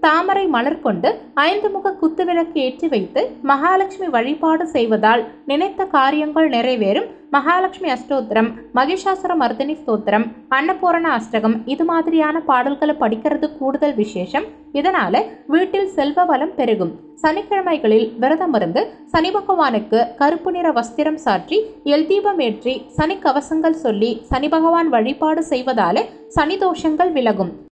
தாமரை மலர் கொண்டு ஐந்து முக குத்துவிளக்கு ஏற்றி வைத்து மகாலட்சுமி வழிபாடு செய்வதால் நினைத்த காரியங்கள் நிறைவேறும் மகாலட்சுமி அஷ்டோத்திரம் மகிஷாசுர மர்தினி ஸ்தோத்திரம் அன்னபூரண அஷ்டகம் இது மாதிரியான பாடல்களை படிக்கிறது கூடுதல் விசேஷம் இதனால வீட்டில் செல்வ வளம் பெருகும் சனிக்கிழமைகளில் விரதம் இருந்து சனி பகவானுக்கு கருப்பு நிற வஸ்திரம் சாற்றி எல் தீபம் ஏற்றி சனி கவசங்கள் சொல்லி சனி பகவான் வழிபாடு செய்வதால சனி தோஷங்கள் விலகும்